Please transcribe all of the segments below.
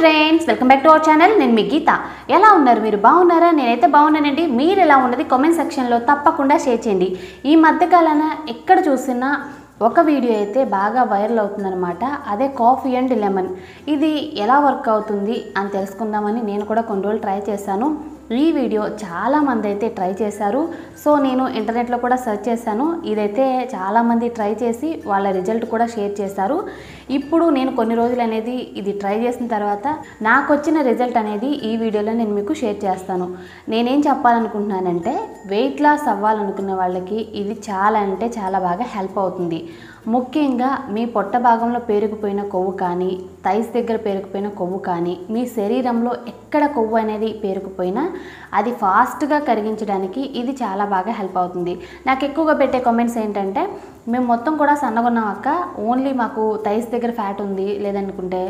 friends welcome back to our channel నేను మీ గీత ఎలా ఉన్నారు మీరు బాగున్నారా నేనైతే బాగున్నానండి మీరు ఎలా ఉన్నది కామెంట్ సెక్షన్లో తప్పకుండా షేర్ చేయండి ఈ మధ్యకాలాన ఎక్కడ చూసినా ఒక వీడియో అయితే బాగా వైరల్ అవుతుందన్నమాట అదే కాఫీ అండ్ లెమన్ ఇది ఎలా వర్క్ అవుతుంది అని తెలుసుకుందామని నేను కూడా కొన్ని రోజులు ట్రై చేశాను ఈ వీడియో చాలామంది అయితే ట్రై చేశారు సో నేను ఇంటర్నెట్లో కూడా సెర్చ్ చేశాను ఇదైతే చాలామంది ట్రై చేసి వాళ్ళ రిజల్ట్ కూడా షేర్ చేశారు ఇప్పుడు నేను కొన్ని రోజులు అనేది ఇది ట్రై చేసిన తర్వాత నాకు వచ్చిన రిజల్ట్ అనేది ఈ వీడియోలో నేను మీకు షేర్ చేస్తాను నేనేం చెప్పాలనుకుంటున్నానంటే వెయిట్ లాస్ అవ్వాలనుకునే వాళ్ళకి ఇది చాలా అంటే చాలా బాగా హెల్ప్ అవుతుంది ముఖ్యంగా మీ పొట్ట భాగంలో పేరుకుపోయిన కొవ్వు కానీ థైస్ దగ్గర పేరుకుపోయిన కొవ్వు కానీ మీ శరీరంలో ఎక్కడ కొవ్వు అనేది పేరుకుపోయినా అది ఫాస్ట్గా కరిగించడానికి ఇది చాలా బాగా హెల్ప్ అవుతుంది నాకు ఎక్కువగా పెట్టే కామెంట్స్ ఏంటంటే మేము మొత్తం కూడా సన్నగున్నాం అక్క ఓన్లీ మాకు థైస్ దగ్గర ఫ్యాట్ ఉంది లేదనుకుంటే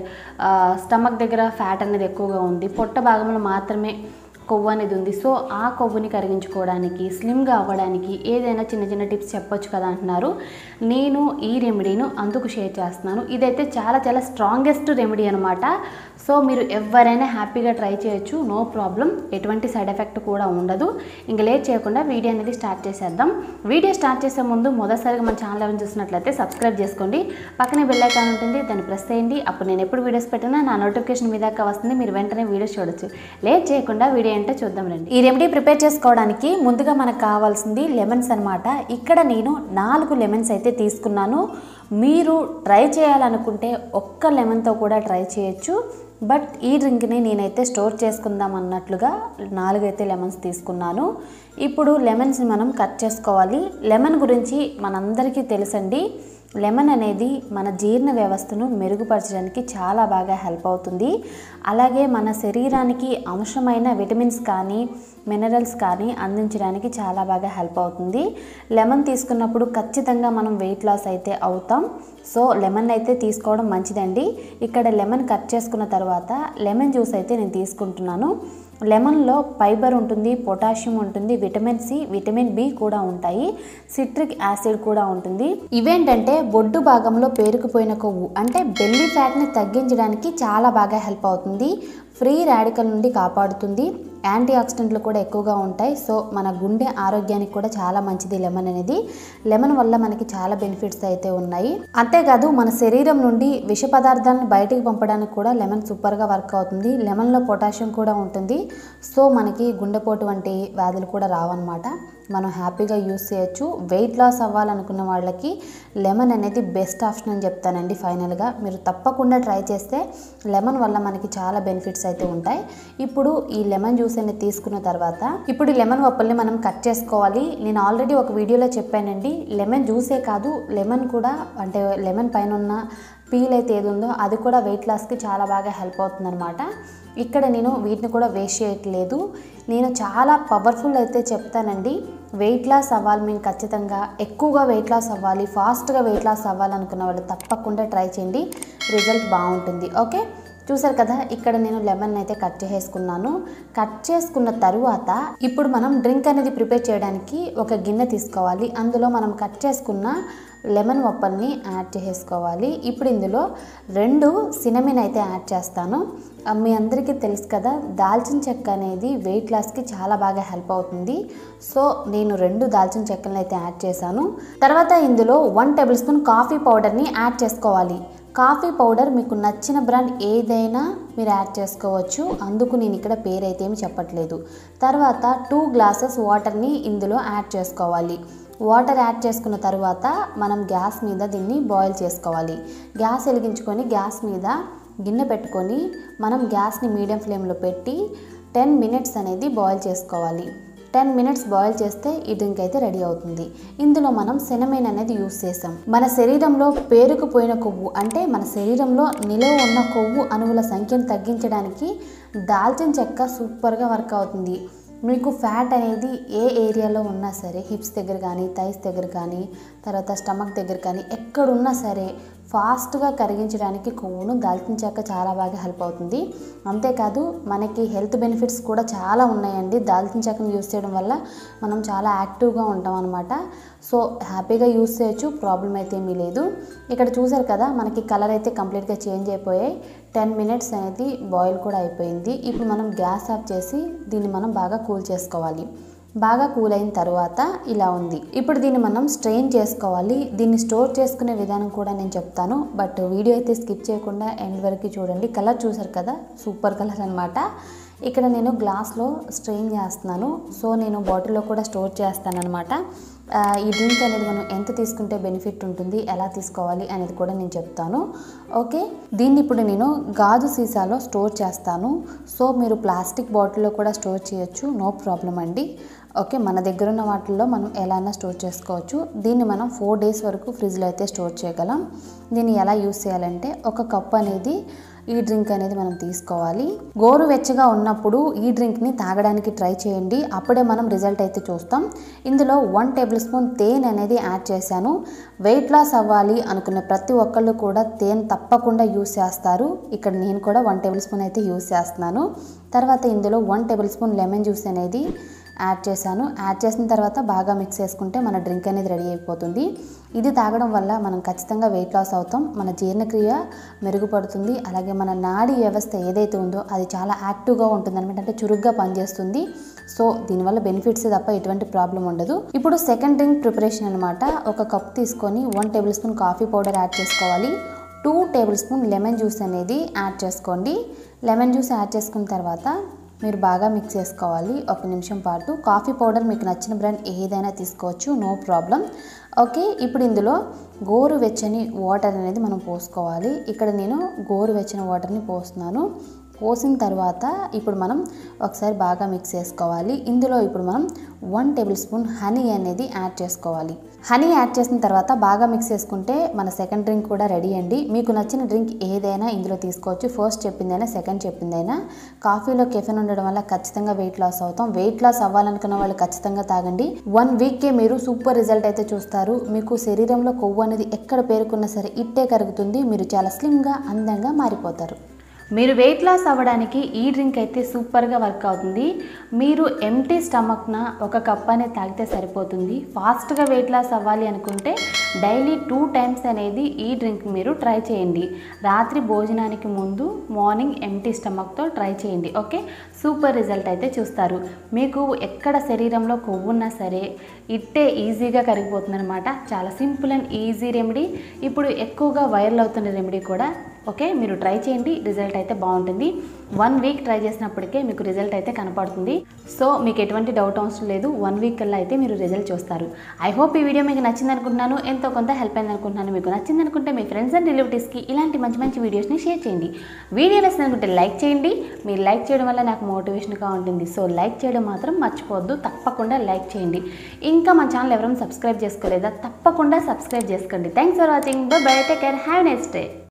స్టమక్ దగ్గర ఫ్యాట్ అనేది ఎక్కువగా ఉంది పొట్ట భాగంలో మాత్రమే కొవ్వు అనేది ఉంది సో ఆ కొవ్వుని కరిగించుకోవడానికి స్లిమ్గా అవ్వడానికి ఏదైనా చిన్న చిన్న టిప్స్ చెప్పొచ్చు కదా అంటున్నారు నేను ఈ రెమెడీను అందుకు షేర్ చేస్తున్నాను ఇదైతే చాలా చాలా స్ట్రాంగెస్ట్ రెమెడీ అనమాట సో మీరు ఎవరైనా హ్యాపీగా ట్రై చేయొచ్చు నో ప్రాబ్లం ఎటువంటి సైడ్ ఎఫెక్ట్ కూడా ఉండదు ఇంక లేట్ చేయకుండా వీడియో అనేది స్టార్ట్ చేసేద్దాం వీడియో స్టార్ట్ చేసే ముందు మొదటిసారిగా మన ఛానల్ ఎవరైనా చూసినట్లయితే సబ్స్క్రైబ్ చేసుకోండి పక్కనే బెల్ ఐకాన్ ఉంటుంది దాన్ని ప్రెస్ చేయండి అప్పుడు నేను ఎప్పుడు వీడియోస్ పెట్టినా నా నోటిఫికేషన్ మీ దాకా వస్తుంది మీరు వెంటనే వీడియోస్ చూడొచ్చు లేట్ చేయకుండా వీడియో ఏంటో చూద్దాం రండి ఈ రెమెడీ ప్రిపేర్ చేసుకోవడానికి ముందుగా మనకు కావాల్సింది లెమన్స్ అనమాట ఇక్కడ నేను నాలుగు లెమన్స్ అయితే తీసుకున్నాను మీరు ట్రై చేయాలనుకుంటే ఒక్క లెమన్తో కూడా ట్రై చేయొచ్చు బట్ ఈ డ్రింక్ని నేనైతే స్టోర్ చేసుకుందాం అన్నట్లుగా నాలుగైతే లెమన్స్ తీసుకున్నాను ఇప్పుడు లెమన్స్ని మనం కట్ చేసుకోవాలి లెమన్ గురించి మనందరికీ తెలుసండి లెమన్ అనేది మన జీర్ణ వ్యవస్థను మెరుగుపరచడానికి చాలా బాగా హెల్ప్ అవుతుంది అలాగే మన శరీరానికి అంశమైన విటమిన్స్ కానీ మినరల్స్ కానీ అందించడానికి చాలా బాగా హెల్ప్ అవుతుంది లెమన్ తీసుకున్నప్పుడు ఖచ్చితంగా మనం వెయిట్ లాస్ అయితే అవుతాం సో లెమన్ అయితే తీసుకోవడం మంచిదండి ఇక్కడ లెమన్ కట్ చేసుకున్న తర్వాత లెమన్ జ్యూస్ అయితే నేను తీసుకుంటున్నాను లెమన్లో ఫైబర్ ఉంటుంది పొటాషియం ఉంటుంది విటమిన్ సి విటమిన్ బి కూడా ఉంటాయి సిట్రిక్ యాసిడ్ కూడా ఉంటుంది ఇవేంటంటే బొడ్డు భాగంలో పేరుకుపోయిన కొవ్వు అంటే బెల్లీ ఫ్యాట్ని తగ్గించడానికి చాలా బాగా హెల్ప్ అవుతుంది ఫ్రీ రాడికల్ నుండి కాపాడుతుంది యాంటీ ఆక్సిడెంట్లు కూడా ఎక్కువగా ఉంటాయి సో మన గుండె ఆరోగ్యానికి కూడా చాలా మంచిది లెమన్ అనేది లెమన్ వల్ల మనకి చాలా బెనిఫిట్స్ అయితే ఉన్నాయి అంతేకాదు మన శరీరం నుండి విష పదార్థాలను బయటికి పంపడానికి కూడా లెమన్ సూపర్గా వర్క్ అవుతుంది లెమన్లో పొటాషియం కూడా ఉంటుంది సో మనకి గుండెపోటు వంటి వ్యాధులు కూడా రావన్నమాట మనం హ్యాపీగా యూస్ చేయొచ్చు వెయిట్ లాస్ అవ్వాలనుకున్న వాళ్ళకి లెమన్ అనేది బెస్ట్ ఆప్షన్ అని చెప్తానండి ఫైనల్గా మీరు తప్పకుండా ట్రై చేస్తే లెమన్ వల్ల మనకి చాలా బెనిఫిట్స్ అయితే ఉంటాయి ఇప్పుడు ఈ లెమన్ జ్యూస్ అనేది తీసుకున్న తర్వాత ఇప్పుడు ఈ లెమన్ వప్పల్ని మనం కట్ చేసుకోవాలి నేను ఆల్రెడీ ఒక వీడియోలో చెప్పానండి లెమన్ జ్యూసే కాదు లెమన్ కూడా అంటే లెమన్ పైన ఉన్న పీల్ అయితే ఏది ఉందో అది కూడా వెయిట్ లాస్కి చాలా బాగా హెల్ప్ అవుతుందన్నమాట ఇక్కడ నేను వీటిని కూడా వేస్ట్ చేయట్లేదు నేను చాలా పవర్ఫుల్ అయితే చెప్తానండి వెయిట్ లాస్ అవ్వాలి మేము ఖచ్చితంగా ఎక్కువగా వెయిట్ లాస్ అవ్వాలి ఫాస్ట్గా వెయిట్ లాస్ అవ్వాలనుకున్న వాళ్ళు తప్పకుండా ట్రై చేయండి రిజల్ట్ బాగుంటుంది ఓకే చూసారు కదా ఇక్కడ నేను లెమన్ అయితే కట్ చేసుకున్నాను కట్ చేసుకున్న తరువాత ఇప్పుడు మనం డ్రింక్ అనేది ప్రిపేర్ చేయడానికి ఒక గిన్నె తీసుకోవాలి అందులో మనం కట్ చేసుకున్న లెమన్ వప్పల్ని యాడ్ చేసుకోవాలి ఇప్పుడు ఇందులో రెండు సినమిన్ అయితే యాడ్ చేస్తాను ఆ, మీ అందరికీ తెలుసు కదా దాల్చిన చెక్క అనేది వెయిట్ లాస్కి చాలా బాగా హెల్ప్ అవుతుంది సో నేను రెండు దాల్చిన చెక్కలను అయితే యాడ్ చేశాను తర్వాత ఇందులో వన్ టేబుల్ స్పూన్ కాఫీ పౌడర్ని యాడ్ చేసుకోవాలి కాఫీ పౌడర్ మీకు నచ్చిన బ్రాండ్ ఏదైనా మీరు యాడ్ చేసుకోవచ్చు అందుకు నేను ఇక్కడ పేరు అయితే ఏమి చెప్పట్లేదు తర్వాత టూ గ్లాసెస్ వాటర్ని ఇందులో యాడ్ చేసుకోవాలి వాటర్ యాడ్ చేసుకున్న తర్వాత మనం గ్యాస్ మీద దీన్ని బాయిల్ చేసుకోవాలి గ్యాస్ వెలిగించుకొని గ్యాస్ మీద గిన్నె పెట్టుకొని మనం గ్యాస్ని మీడియం ఫ్లేమ్లో పెట్టి టెన్ మినిట్స్ అనేది బాయిల్ చేసుకోవాలి టెన్ మినిట్స్ బాయిల్ చేస్తే ఈ డ్రింక్ అయితే రెడీ అవుతుంది ఇందులో మనం సెనమైన్ అనేది యూస్ చేసాం మన శరీరంలో పేరుకుపోయిన కొవ్వు అంటే మన శరీరంలో నిలవ ఉన్న కొవ్వు అణువుల సంఖ్యను తగ్గించడానికి దాల్చిన చెక్క సూపర్గా వర్క్ అవుతుంది మీకు ఫ్యాట్ అనేది ఏ ఏరియాలో ఉన్నా సరే హిప్స్ దగ్గర కానీ థైస్ దగ్గర కానీ తర్వాత స్టమక్ దగ్గర కానీ ఎక్కడున్నా సరే ఫాస్ట్గా కరిగించడానికి కొవ్వును దాల్చిన చెక్క చాలా బాగా హెల్ప్ అవుతుంది అంతేకాదు మనకి హెల్త్ బెనిఫిట్స్ కూడా చాలా ఉన్నాయండి దాల్చిన చెక్కను యూస్ చేయడం వల్ల మనం చాలా యాక్టివ్గా ఉంటాం అనమాట సో హ్యాపీగా యూస్ చేయొచ్చు ప్రాబ్లం అయితే ఏమీ లేదు ఇక్కడ చూసారు కదా మనకి కలర్ అయితే కంప్లీట్గా చేంజ్ అయిపోయాయి టెన్ మినిట్స్ అనేది బాయిల్ కూడా అయిపోయింది ఇప్పుడు మనం గ్యాస్ ఆఫ్ చేసి దీన్ని మనం బాగా కూల్ చేసుకోవాలి బాగా కూల్ అయిన తర్వాత ఇలా ఉంది ఇప్పుడు దీన్ని మనం స్ట్రెయిన్ చేసుకోవాలి దీన్ని స్టోర్ చేసుకునే విధానం కూడా నేను చెప్తాను బట్ వీడియో అయితే స్కిప్ చేయకుండా ఎండ్ వరకు చూడండి కలర్ చూసారు కదా సూపర్ కలర్ అనమాట ఇక్కడ నేను గ్లాస్లో స్ట్రెయిన్ చేస్తున్నాను సో నేను బాటిల్లో కూడా స్టోర్ చేస్తాను అనమాట ఈ డ్రింక్ అనేది మనం ఎంత తీసుకుంటే బెనిఫిట్ ఉంటుంది ఎలా తీసుకోవాలి అనేది కూడా నేను చెప్తాను ఓకే దీన్ని ఇప్పుడు నేను గాజు సీసాలో స్టోర్ చేస్తాను సో మీరు ప్లాస్టిక్ బాటిల్లో కూడా స్టోర్ చేయొచ్చు నో ప్రాబ్లం అండి ఓకే మన దగ్గర ఉన్న వాటిల్లో మనం ఎలా అయినా స్టోర్ చేసుకోవచ్చు దీన్ని మనం ఫోర్ డేస్ వరకు ఫ్రిడ్జ్లో అయితే స్టోర్ చేయగలం దీన్ని ఎలా యూస్ చేయాలంటే ఒక కప్ అనేది ఈ డ్రింక్ అనేది మనం తీసుకోవాలి గోరువెచ్చగా ఉన్నప్పుడు ఈ డ్రింక్ని తాగడానికి ట్రై చేయండి అప్పుడే మనం రిజల్ట్ అయితే చూస్తాం ఇందులో వన్ టేబుల్ స్పూన్ తేనె అనేది యాడ్ చేశాను వెయిట్ లాస్ అవ్వాలి అనుకునే ప్రతి ఒక్కళ్ళు కూడా తేనె తప్పకుండా యూస్ చేస్తారు ఇక్కడ నేను కూడా వన్ టేబుల్ స్పూన్ అయితే యూస్ చేస్తున్నాను తర్వాత ఇందులో one tablespoon lemon juice అనేది యాడ్ చేశాను యాడ్ చేసిన తర్వాత బాగా మిక్స్ చేసుకుంటే మన డ్రింక్ అనేది రెడీ అయిపోతుంది ఇది తాగడం వల్ల మనం ఖచ్చితంగా వెయిట్ లాస్ అవుతాం మన జీర్ణక్రియ మెరుగుపడుతుంది అలాగే మన నాడీ వ్యవస్థ ఏదైతే ఉందో అది చాలా యాక్టివ్గా ఉంటుంది అనమాట అంటే చురుగ్గా పనిచేస్తుంది సో దీనివల్ల బెనిఫిట్స్ తప్ప ఎటువంటి ప్రాబ్లం ఉండదు ఇప్పుడు సెకండ్ డ్రింక్ ప్రిపరేషన్ అనమాట ఒక కప్ తీసుకొని one tablespoon coffee powder add చేసుకోవాలి two tablespoon lemon juice అనేది యాడ్ చేసుకోండి లెమన్ జ్యూస్ యాడ్ చేసుకున్న తర్వాత మీరు బాగా మిక్స్ చేసుకోవాలి ఒక నిమిషం పాటు కాఫీ పౌడర్ మీకు నచ్చిన బ్రాండ్ ఏదైనా తీసుకోవచ్చు నో ప్రాబ్లం ఓకే ఇప్పుడు ఇందులో గోరు వెచ్చని వాటర్ అనేది మనం పోసుకోవాలి ఇక్కడ నేను గోరు వెచ్చని వాటర్ని పోస్తున్నాను పోసిన తర్వాత ఇప్పుడు మనం ఒకసారి బాగా మిక్స్ చేసుకోవాలి ఇందులో ఇప్పుడు మనం వన్ టేబుల్ స్పూన్ హనీ అనేది యాడ్ చేసుకోవాలి హనీ యాడ్ చేసిన తర్వాత బాగా మిక్స్ చేసుకుంటే మన సెకండ్ డ్రింక్ కూడా రెడీ అండి మీకు నచ్చిన డ్రింక్ ఏదైనా ఇందులో తీసుకోవచ్చు ఫస్ట్ చెప్పిందైనా సెకండ్ చెప్పిందైనా కాఫీలో కెఫెన్ ఉండడం వల్ల ఖచ్చితంగా వెయిట్ లాస్ అవుతాం వెయిట్ లాస్ అవ్వాలనుకున్న వాళ్ళు ఖచ్చితంగా తాగండి వన్ వీక్కే మీరు సూపర్ రిజల్ట్ అయితే చూస్తారు మీకు శరీరంలో కొవ్వు అనేది ఎక్కడ పేరుకున్నా సరే ఇట్టే కరుగుతుంది మీరు చాలా స్లిమ్గా అందంగా మారిపోతారు మీరు వెయిట్ లాస్ అవ్వడానికి ఈ డ్రింక్ అయితే సూపర్గా వర్క్ అవుతుంది మీరు ఎంటీ స్టమక్న ఒక కప్ అనేది తాగితే సరిపోతుంది ఫాస్ట్గా వెయిట్ లాస్ అవ్వాలి అనుకుంటే డైలీ టూ టైమ్స్ అనేది ఈ డ్రింక్ మీరు ట్రై చేయండి రాత్రి భోజనానికి ముందు మార్నింగ్ ఎంటీ స్టమక్తో ట్రై చేయండి ఓకే సూపర్ రిజల్ట్ అయితే చూస్తారు మీకు ఎక్కడ శరీరంలో కొవ్వున్నా సరే ఇట్టే ఈజీగా కరిగిపోతుంది అనమాట చాలా సింపుల్ అండ్ ఈజీ రెమెడీ ఇప్పుడు ఎక్కువగా వైరల్ అవుతున్న రెమెడీ కూడా ఓకే మీరు ట్రై చేయండి రిజల్ట్ అయితే బాగుంటుంది వన్ వీక్ ట్రై చేసినప్పటికే మీకు రిజల్ట్ అయితే కనపడుతుంది సో మీకు ఎటువంటి డౌట్ అవసరం లేదు వన్ వీక్ కల్లా అయితే మీరు రిజల్ట్ చూస్తారు ఐ హోప్ ఈ వీడియో మీకు నచ్చింది అనుకుంటున్నాను ఎంతో కొంత హెల్ప్ అయింది అనుకుంటున్నాను మీకు నచ్చింది అనుకుంటే మీ ఫ్రెండ్స్ అండ్ రిలేటివ్స్కి ఇలాంటి మంచి మంచి వీడియోస్ని షేర్ చేయండి వీడియో నచ్చింది అనుకుంటే లైక్ చేయండి మీరు లైక్ చేయడం వల్ల నాకు మోటివేషన్గా ఉంటుంది సో లైక్ చేయడం మాత్రం మర్చిపోవద్దు తప్పకుండా లైక్ చేయండి ఇంకా మన ఛానల్ ఎవరైనా సబ్స్క్రైబ్ చేసుకోలేదా తప్పకుండా సబ్స్క్రైబ్ చేసుకోండి thanks for watching bye bye take care have next day